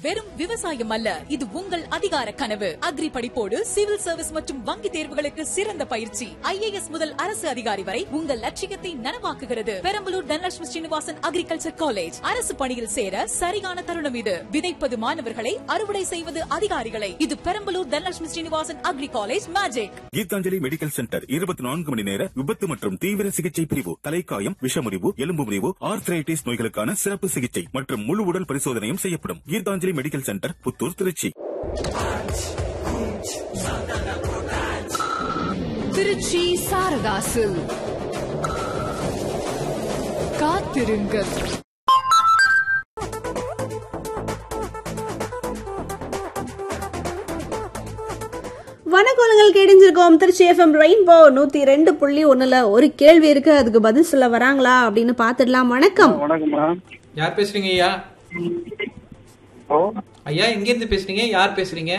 வெறும் விவசாயம் அல்ல இது உங்கள் அதிகார கனவு அக்ரி படிப்போடு சிவில் சர்வீஸ் மற்றும் வங்கி தேர்வுகளுக்கு சிறந்த பயிற்சி ஐஏஎஸ் முதல் அரசு அதிகாரி வரை உங்கள் லட்சியத்தை நனவாக்குகிறது பெரம்பலூர் தனலட்சுமி ஸ்ரீனிவாசன் அக்ரிகல்ச்சர் காலேஜ் அரசு பணியில் சேர சரியான தருணம் இது விதைப்பது மாணவர்களை அறுவடை செய்வது அதிகாரிகளை இது Perambalur Dhanalakshmi Srinivasan agri college magic Geethanjali medical centre இருபத்தி நான்கு மணி நேர விபத்து மற்றும் தீவிர சிகிச்சை பிரிவு தலைக்காயம் விஷமுறிவு எலும்பு முறிவு ஆர்த்ரைட்டிஸ் நோய்களுக்கான சிறப்பு சிகிச்சை மற்றும் முழு உடல் பரிசோதனையும் செய்யப்படும் கீதாஞ்சலி மெடிக்கல் சென்டர் புத்தூர் திருச்சி திருச்சி சாரதாசு காத்திருங்கள் வணக்கங்கள் கேடிஞ்சிருக்கோம் திருச்சி எஃப்எம் ரெயின்போ நூத்தி ரெண்டு புள்ளி ஒண்ணுல ஒரு கேள்வி இருக்கு அதுக்கு பதில் சொல்ல வராங்களா அப்படின்னு பாத்துடலாம் வணக்கம் வணக்கம்மா யார் பேசுறீங்க ஐயா ஓ ஐயா எங்கேருந்து பேசுறீங்க யார் பேசுறீங்க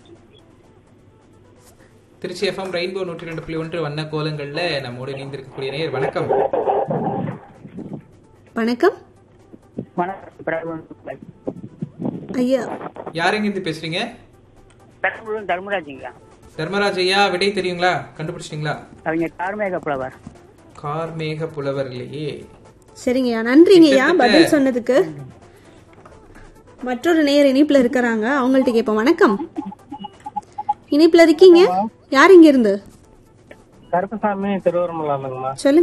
திருச்சி எஃப்எம் ரெயின்போ நூற்றி ரெண்டு புள்ளி ஒன்று வண்ண கோலங்கள்ல நம்மோடு இணைந்திருக்கக்கூடிய நேயர் வணக்கம் வணக்கம் வணக்கம் பெரம்பலூர் ஐயா யார் எங்கேருந்து பேசுறீங்க பெரம்பலூர் தர்மராஜுங்களா தர்மராஜ் ஐயா விடை தெரியுங்களா கண்டுபிடிச்சிட்டீங்களா அவங்க கார்மேக புலவர் கார்மேக புலவர் இல்லையே சரிங்கய்யா நன்றிங்கய்யா கிட்டத்தட்ட- பதில் சொன்னதுக்கு மற்றொரு நேயர் இணைப்புல இருக்கிறாங்க அவங்கள்ட்ட கேட்போம் வணக்கம் இணைப்புல இருக்கீங்க யார் இங்க இருந்து கருப்பசாமி திருவரமலானுங்கம்மா சொல்லுங்க